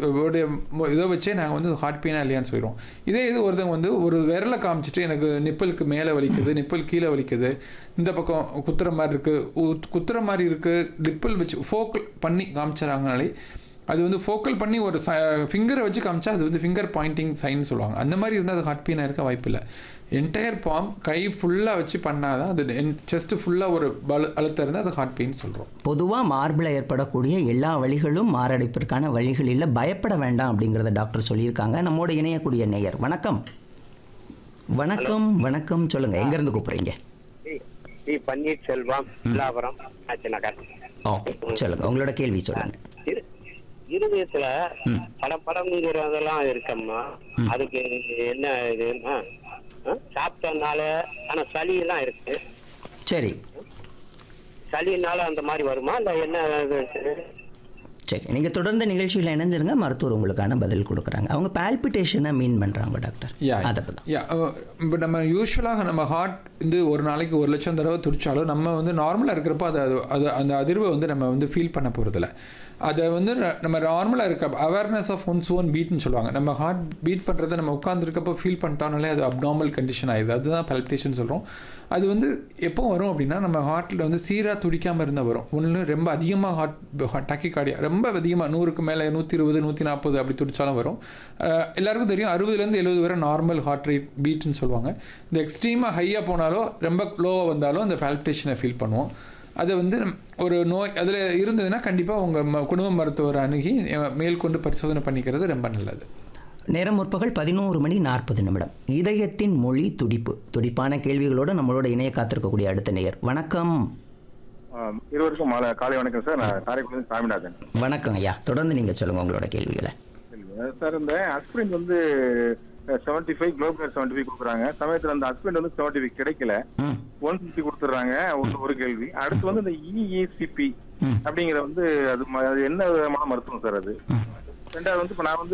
உடைய மொ- இதை வச்சே நாங்கள் வந்து ஹார்ட் பெயினா இல்லையான்னு சொல்லிடுவோம் இதே இது ஒருத்தவங்க வந்து ஒரு விரலை காமிச்சிட்டு எனக்கு நிப்பலுக்கு மேலே வலிக்குது நிப்பல் கீழே வலிக்குது இந்த பக்கம் குத்துற மாதிரி இருக்குது குத்துற மாதிரி இருக்குது நிப்பல் வச்சு ஃபோக்கல் பண்ணி காமிச்சிடறாங்கனாலே அது வந்து ஃபோக்கல் பண்ணி ஒரு ஃபிங்கரை வச்சு காமிச்சா அது வந்து ஃபிங்கர் பாயிண்டிங் சைன் சொல்லுவாங்க அந்த மாதிரி இருந்தால் அது ஹார்ட் பெயினாக இருக்க வாய்ப்பு இல்லை என்டையர் பாம் கை ஃபுல்லாக வச்சு பண்ணாதான் அது செஸ்ட் ஃபுல்லாக ஒரு பல அழுத்தம் இருந்தால் அது ஹார்ட் பெயின் சொல்கிறோம் பொதுவாக மார்பில் ஏற்படக்கூடிய எல்லா வழிகளும் மாரடைப்பிற்கான வழிகள் இல்லை பயப்பட வேண்டாம் அப்படிங்கிறத டாக்டர் சொல்லியிருக்காங்க நம்மோட இணையக்கூடிய நேயர் வணக்கம் வணக்கம் வணக்கம் சொல்லுங்க எங்கேருந்து கூப்பிட்றீங்க டி- டி பன்னீர்செல்வம் பில்லாபுரம் ஆச்சு நகர் ஓகே சொல்லுங்க உங்களோட கேள்வி சொல்லுங்க இரு- இருதயத்துல பல படம்ங்கிறதெல்லாம் இருக்கம்மா அதுக்கு என்ன இதுன்னா ஆ? சாப்பிட்டனால ஆனா சளி எல்லாம் இருக்கு சரி சளினால அந்த மாதிரி வருமா இல்ல என்ன இது? சரி நீங்கள் தொடர்ந்து நிகழ்ச்சியில் இணைஞ்சிருங்க மருத்துவர் உங்களுக்கான பதில் கொடுக்குறாங்க அவங்க பால்பிட்டேஷனை மீன் பண்ணுறாங்க டாக்டர் யா அதை பற்றி யா இப்போ நம்ம யூஸ்வலாக நம்ம ஹார்ட் வந்து ஒரு நாளைக்கு ஒரு லட்சம் தடவை துடிச்சாலும் நம்ம வந்து நார்மலாக இருக்கிறப்போ அது அது அது அந்த அதிர்வை வந்து நம்ம வந்து ஃபீல் பண்ண போகிறதில்ல அதை வந்து ந- நம்ம நார்மலாக இருக்க அவேர்னஸ் ஆஃப் ஒன்ஸ் ஓன் பீட்னு சொல்லுவாங்க நம்ம ஹார்ட் பீட் பண்ணுறதை நம்ம உட்காந்துருக்கப்போ ஃபீல் பண்ணிட்டோம்னாலே அது அப்நார்மல் கண்டிஷன் ஆயிடுது அதுதான் பல்பிட்டேஷன் சொல்கிறோம் அது வந்து எப்போ வரும் அப்படின்னா நம்ம ஹார்ட்டில் வந்து சீராக துடிக்காமல் இருந்தால் வரும் ஒன்று ரொம்ப அதிகமாக ஹார்ட் டாக்கிகார்டியா ரொம்ப அதிகமாக நூறுக்கு மேலே நூற்றி இருபது நூற்றி நாற்பது அப்படி துடிச்சாலும் வரும் அஹ் எல்லாருக்கும் தெரியும் அறுபதுலேருந்து எழுபது வரை நார்மல் ஹார்ட் ரேட் பீட்னு சொல்லுவாங்க இந்த எக்ஸ்ட்ரீமாக ஹையாக போனாலோ ரொம்ப லோவாக வந்தாலும் அந்த பால்பிட்டேஷனை ஃபீல் பண்ணுவோம் அது வந்து நம்- ஒரு நோய் அதில் இருந்ததுன்னா கண்டிப்பாக உங்கள் குடும்ப மருத்துவரை அணுகி அஹ், மேற்கொண்டு பரிசோதனை பண்ணிக்கிறது ரொம்ப நல்லது நேரம் முற்பகல் பதினோரு மணி நாற்பது நிமிடம் இதயத்தின் மொழி துடிப்பு துடிப்பான கேள்விகளோடு நம்மளோட இணைய காத்திருக்கக்கூடிய அடுத்த நேயர் வணக்கம் ஆம், இருவருக்கும் மாலை காலை வணக்கம் சார் நான் காரைக்குடி சாமிநாதன் வணக்கம் ஐயா தொடர்ந்து நீங்கள் சொல்லுங்கள் உங்களோட கேள்விகளை சார் இந்த ஹஸ்பண்ட் வந்து seventy five global seventy five கொடுக்குறாங்க சமயத்தில் அந்த ஹஸ்பண்ட் வந்து செவன்டி ஃபைவ் கிடைக்கல ம் ஒன் ஃபிஃப்டி கொடுத்துட்றாங்க ஒரு ஒரு கேள்வி அடுத்து வந்து இந்த இஏசிபி ம். அப்படிங்கிற வந்து அது ம- அது என்ன விதமான மருத்துவம் சார் அது ரெண்டாவது வந்து இப்போ நான் வந்து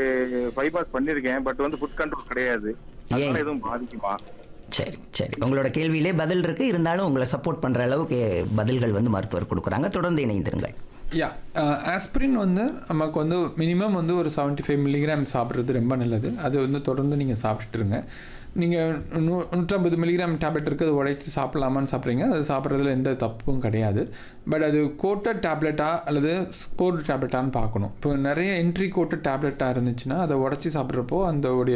பைபாஸ் பண்ணியிருக்கேன் பட் வந்து ஃபுட் கண்ட்ரோல் கிடையாது அதனால எதுவும் பாதிக்குமா சரி சரி உங்களோட கேள்வியிலே பதில் இருக்கு இருந்தாலும் உங்களை சப்போர்ட் பண்ற அளவுக்கு பதில்கள் வந்து மருத்துவர் கொடுக்குறாங்க தொடர்ந்து இணைந்திருங்கள் யா ஆஸ்பிரின் வந்து நமக்கு வந்து மினிமம் வந்து ஒரு 75 ஃபைவ் மில்லிகிராம் சாப்பிட்றது ரொம்ப நல்லது அது வந்து தொடர்ந்து நீங்கள் சாப்பிட்டுருங்க நீங்கள் நூ நூற்றம்பது மில்லிகிராம் டேப்லெட் இருக்குது அது உடைச்சி சாப்பிடலாமான்னு சாப்பிட்றீங்க அது சாப்பிட்றதுல எந்த தப்பும் கிடையாது பட் அது கோட்டட் டேப்லெட்டா அல்லது ஸ்கோர்டு டேப்லெட்டான்னு பார்க்கணும் இப்போ நிறைய என்ட்ரி கோட்டட் டேப்லெட்டாக இருந்துச்சுன்னா அதை உடச்சி சாப்பிட்றப்போ அந்த உடைய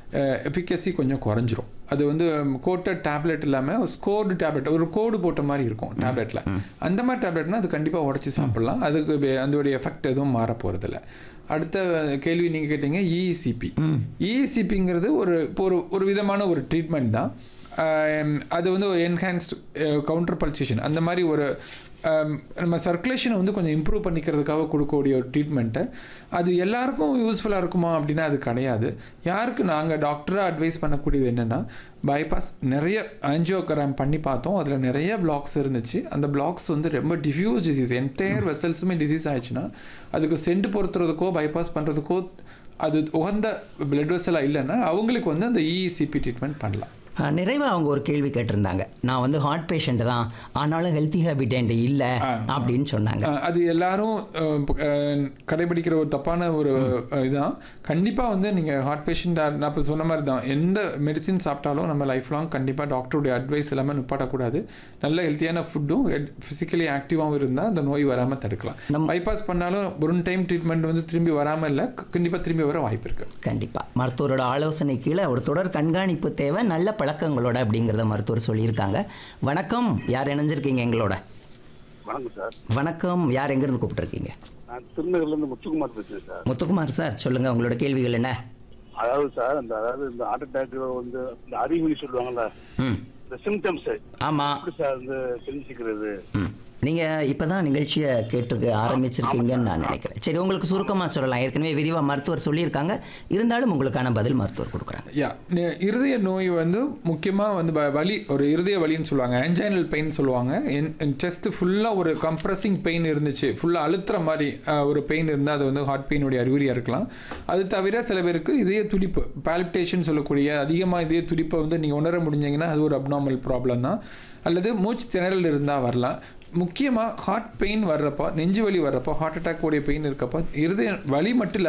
எஃபிகசி கொஞ்சம் குறைஞ்சிரும் அது வந்து கோட்டட் டேப்லெட் இல்லாமல் ஸ்கோர்டு டேப்லெட் ஒரு கோடு போட்ட மாதிரி இருக்கும் டேப்லெட்டில் அந்த மாதிரி டேப்லெட்னா அது கண்டிப்பாக உடச்சி சாப்பிடலாம் அதுக்கு வே- அதோடைய எஃபெக்ட் எதுவும் மாற போகிறதில்ல அடுத்த கேள்வி நீங்கள் கேட்டீங்க இஇசிபி இஇசிபிங்கிறது ஒரு இப்போ ஒரு ஒரு விதமான ஒரு ட்ரீட்மெண்ட் தான் ஆம், அது வந்து ஒரு என்ஹான்ஸ்டு கவுண்டர் பல்சேஷன் அந்த மாதிரி ஒரு ஆம், நம்ம சர்க்குலேஷனை வந்து கொஞ்சம் இம்ப்ரூவ் பண்ணிக்கிறதுக்காக கொடுக்கக்கூடிய ஒரு ட்ரீட்மெண்ட்டு அது எல்லாருக்கும் யூஸ்ஃபுல்லாக இருக்குமா அப்படின்னா அது கிடையாது யாருக்கு நாங்கள் டாக்டராக அட்வைஸ் பண்ணக்கூடியது என்னென்னா பைபாஸ் நிறைய ஆஞ்சியோகிராம் பண்ணி பார்த்தோம் அதில் நிறைய பிளாக்ஸ் இருந்துச்சு அந்த பிளாக்ஸ் வந்து ரொம்ப டிஃப்யூஸ் டிசீஸ் என்டையர் வெசல்ஸுமே டிசீஸ் ஆயிடுச்சுன்னா அதுக்கு சென்ட் பொருத்துறதுக்கோ பைபாஸ் பண்ணுறதுக்கோ அது உகந்த பிளட் வெசலாக இல்லைன்னா அவங்களுக்கு வந்து அந்த இஇசிபி ட்ரீட்மெண்ட் பண்ணலாம் அஹ், நிறைவா அவங்க ஒரு கேள்வி கேட்டிருந்தாங்க நான் வந்து ஹார்ட் பேஷண்ட் தான் ஆனாலும் ஹெல்த்தி ஹேபிட்டன்ட் இல்லை ஆ, ஆ. அப்படின்னு சொன்னாங்க அஹ் அது எல்லாரும் அஹ், ப- அஹ், கடைபிடிக்கிற ஒரு தப்பான ஒரு அஹ், இதுதான் கண்டிப்பாக வந்து நீங்கள் ஹார்ட் பேஷண்ட் நான் இப்போ சொன்ன மாதிரி தான் எந்த மெடிசின் சாப்பிட்டாலும் நம்ம லைஃப் லாங் கண்டிப்பாக டாக்டருடைய அட்வைஸ் எல்லாமே நிப்பாட்டக்கூடாது நல்ல ஹெல்த்தியான ஃபுட்டும் ஃபிசிக்கலி ஆக்டிவாகவும் இருந்தால் அந்த நோய் வராமல் தடுக்கலாம் நம்- பைபாஸ் பண்ணாலும் ஒரு டைம் ட்ரீட்மெண்ட் வந்து திரும்பி வராமல் இல்லை கண்டிப்பாக திரும்பி வர வாய்ப்பு இருக்குது கண்டிப்பா மருத்துவரோட ஆலோசனை கீழே ஒரு தொடர் கண்காணிப்பு தேவை நல்ல பழக்கங்களோட அப்படிங்கிறத மருத்துவர் சொல்லியிருக்காங்க வணக்கம் யார் இணைஞ்சிருக்கீங்க எங்களோட வணக்கம் சார் வணக்கம் யார் எங்கேருந்து கூப்பிட்டுருக்கீங்க நான் திருநகர்ல இருந்து முத்துக்குமார் பேசுறேன் சார் முத்துக்குமார் சார் சொல்லுங்க உங்களோட கேள்விகள் என்ன அதாவது சார் இந்த அதாவது இந்த ஹார்ட் அட்டாக் வந்து இந்த அறிகுறி சொல்லுவாங்கல்ல ம் இந்த சிம்டம்ஸ் ஆமாம் எப்படி சார் வந்து தெரிஞ்சுக்கிறது ம் நீங்கள் இப்போ தான் நிகழ்ச்சியை கேட்டு ஆரம்பிச்சிருக்கீங்கன்னு நான் நினைக்கிறேன் சரி உங்களுக்கு சுருக்கமாக சொல்லலாம் ஏற்கனவே விரிவாக மருத்துவர் சொல்லியிருக்காங்க இருந்தாலும் உங்களுக்கான பதில் மருத்துவர் கொடுக்குறாங்க யா நி- இருதய நோய் வந்து முக்கியமாக வந்து வ- வலி ஒரு இருதய வலின்னு சொல்லுவாங்க ஆன்ஜைனல் பெயின் சொல்லுவாங்க என் செஸ்ட் ஃபுல்லாக ஒரு கம்ப்ரஸிங் பெயின் இருந்துச்சு ஃபுல்லாக அழுத்துற மாதிரி அஹ், ஒரு பெயின் இருந்தால் அது வந்து ஹார்ட் பெயினுடைய அறிகுறியாக இருக்கலாம் அது தவிர சில பேருக்கு இதய துடிப்பு பால்பிட்டேஷன் சொல்லக்கூடிய அதிகமாக இதய துடிப்பை வந்து நீங்கள் உணர முடிஞ்சீங்கன்னா அது ஒரு அப்நார்மல் ப்ராப்ளம் தான் அல்லது மூச்சு திணறல் இருந்தால் வரலாம் முக்கியமாக ஹார்ட் பெயின் வர்றப்போ நெஞ்சு வலி வர்றப்போ ஹார்ட் அட்டாக் உடைய பெயின் இருக்கப்போ இருதய வலி மட்டும் இல்ல,